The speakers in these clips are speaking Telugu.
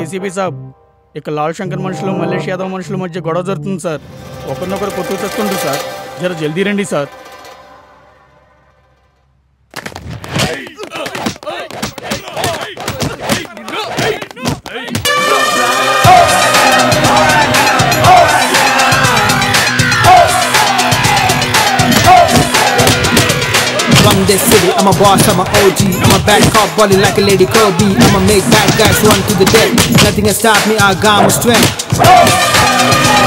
ఏసీపీ సాబ్ ఇక లాల్ శంకర్ మనుషులు మల్లేష్ యాదవ్ మనుషుల మధ్య గొడవ జరుగుతుంది సార్ ఒకరినొకరు కొట్టు తెస్తుండ్రు సార్ జర జల్దీ రండి sir From this city, I'm a boss, I'm a OG. I'm a bad cop, balling like a lady Kobe. I'ma make bad guys run to the death. Nothing can stop me, I got my strength.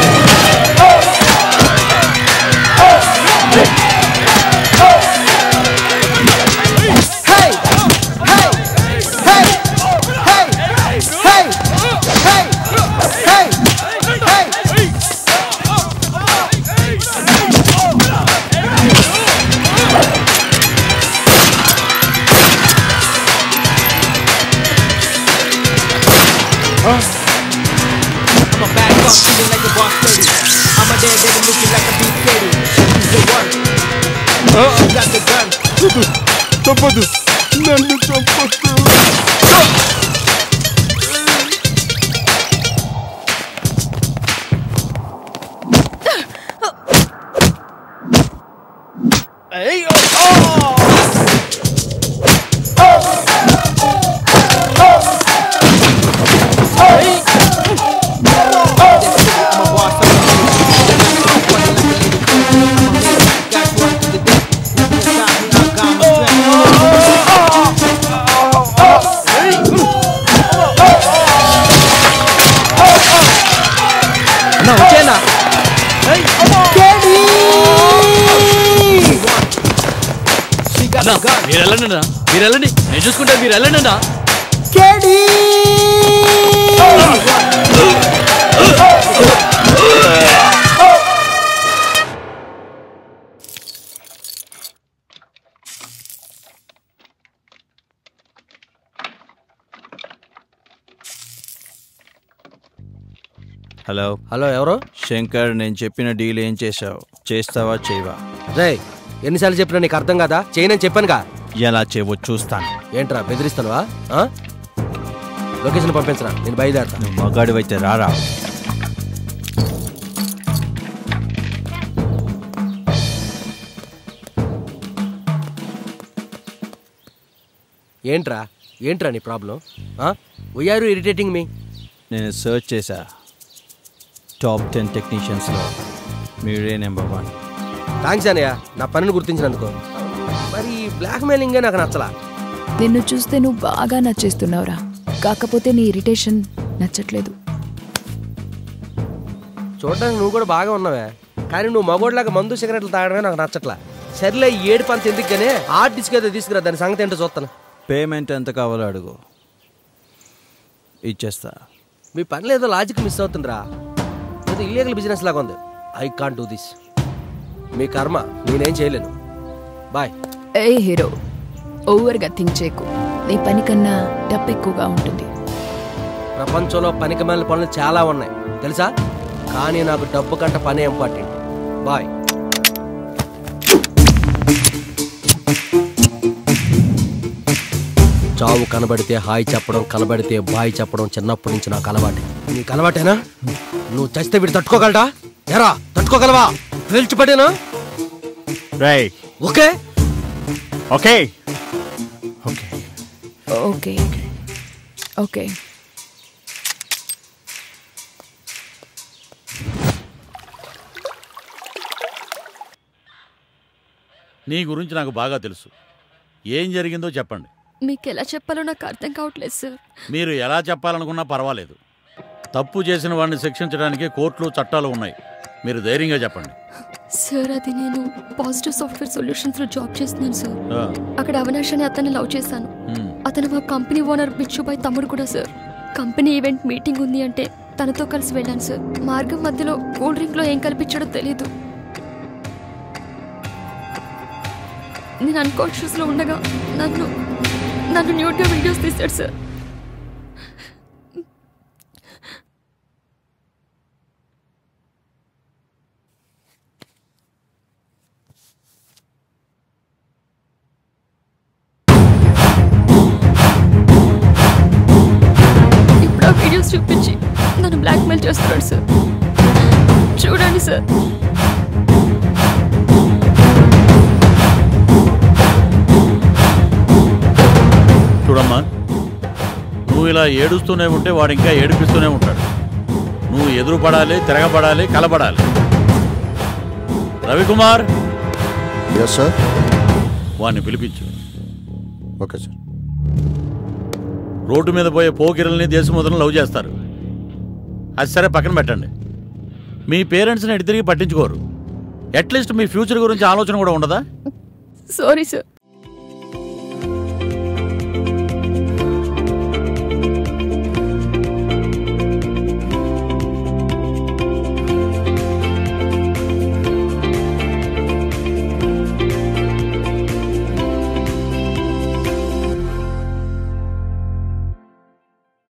Hey! Hey! Hey! Hey! Hey! Hey! Hey! Hey! I'm a bad cop, feeling like a boss lady. I'm a dead devil looking like a big lady. Use the one. She got the gun. తప్పదు నన్ను చంపొద్దు I'm a boss, I'm a I'ma make bad guys run to the death. Nothing can stop me, I got my strength. అన్నా వచ్చేనా She got అన్నా the gun. మీరు వెళ్ళండి అన్నా మీరు వెళ్ళండి నేను చూసుకుంటా మీరు వెళ్ళండి అన్నా హలో హలో ఎవరు శంకర్ నేను చెప్పిన డీల్ ఏం చేశావు చేస్తావా చేయవా రే ఎన్నిసార్లు చెప్పినా నీకు అర్థం కాదా చేయనని చెప్పానుగా ఎలా చేయవో చూస్తాను ఏంట్రా బెదిరిస్తానువా ఆ? లొకేషన్ పంపించరా నేను బయలుదేరతా నువ్వు మగాడివైతే రారా ఏంట్రా ఏంట్రా నీ ప్రాబ్లం వీఆర్ ఇరిటేటింగ్ మీ నేను సర్చ్ చేశా టాప్ టెన్ టెక్నీషియన్స్లో మీరే నెంబర్ వన్ థ్యాంక్స్ అనయ్య నా పనిని గుర్తించినందుకు మరి బ్లాక్ మెయిలింగే నాకు నచ్చలా నిన్ను చూస్తే నువ్వు బాగా నచ్చేస్తున్నావురా కాకపోతే నీ ఇరిటేషన్ నచ్చట్లేదు చూడడానికి నువ్వు కూడా బాగా ఉన్నావే కానీ నువ్వు మగోడ్లాగా మందు సిగరెట్లు తాగడమే నాకు నచ్చట్లా సర్లే ఈ ఏడు పంత ఎందుకనే ఆర్ట్ డిస్క్ ఏదో తీసుకురా దాని సంగతి ఏంటో చూస్తాను పేమెంట్ ఎంత కావాలో అడుగు ఇచ్చేస్తా మీ పనిలో ఏదో లాజిక్ మిస్ అవుతుందిరా ఏదో ఇల్లీగల్ బిజినెస్ లాగా ఉంది ఐ కాంట్ డూ దిస్ మీ కర్మ నేనేం చేయలేను బాయ్ ఏ హీరో ఓవర్గా థింక్ చేయకు నీ పని కన్నా డబ్బు ఎక్కువగా ఉంటుంది ప్రపంచంలో పనికిమాలిన పనులు చాలా ఉన్నాయి తెలుసా కానీ నాకు డబ్బు కంటే పనే ఇంపార్టెంట్ బాయ్ చావు కనబడితే హాయ్ చెప్పడం కనబడితే బాయ్ చెప్పడం చిన్నప్పటి నుంచి నాకు అలవాటే నీకు అలవాటేనా నువ్వు చస్తే వీడు తట్టుకోగలడా ఎరా తట్టుకోగలవా పీల్చిపడేనా రై okay okay okay okay okay నీ గురించి నాకు బాగా తెలుసు ఏం జరిగిందో చెప్పండి మీకు ఎలా చెప్పాలో నాకు అర్థం కావట్లేదు సార్ మీరు ఎలా చెప్పాలనుకున్నా పర్వాలేదు తప్పు చేసిన వాడిని శిక్షించడానికి కోర్టులు చట్టాలు ఉన్నాయి మీరు ధైర్యంగా చెప్పండి సార్ అది నేను పాజిటివ్ సాఫ్ట్వేర్ సొల్యూషన్స్ లో జాబ్ చేస్తున్నాను సార్ ఆ, అక్కడ అవినాష్ అని అతన్ని లవ్ చేశాను ఉమ్, అతను మా కంపెనీ ఓనర్ బిచ్చుబాయ్ తమ్ముడు కూడా సార్ కంపెనీ ఈవెంట్ మీటింగ్ ఉంది అంటే తనతో కలిసి వెళ్ళాను సార్ మార్గం మధ్యలో కూల్ డ్రింక్ లో ఏం కల్పించాడో తెలీదు నేను అన్కాన్షియస్ లో ఉండగా నన్ను నన్ను న్యూట్గా వీడియోస్ తీశాడు సార్ ఇప్పుడు ఆ వీడియోస్ చూపించి ఇలా ఏడుస్తూనే ఉంటే వాడు ఇంకా ఏడిపిస్తూనే ఉంటాడు నువ్వు ఎదురు పడాలి తిరగబడాలి కలబడాలి రవికుమార్ ఎస్ సార్ వాడిని పిలిపించు ఓకే సార్ రోడ్డు మీద పోయే పోకిరల్ని దేశముద్రని లవ్ చేస్తారు అది సరే పక్కన పెట్టండి మీ పేరెంట్స్ని ఎటు తిరిగి పట్టించుకోరు అట్లీస్ట్ మీ ఫ్యూచర్ గురించి ఆలోచన కూడా ఉండదా సారీ సార్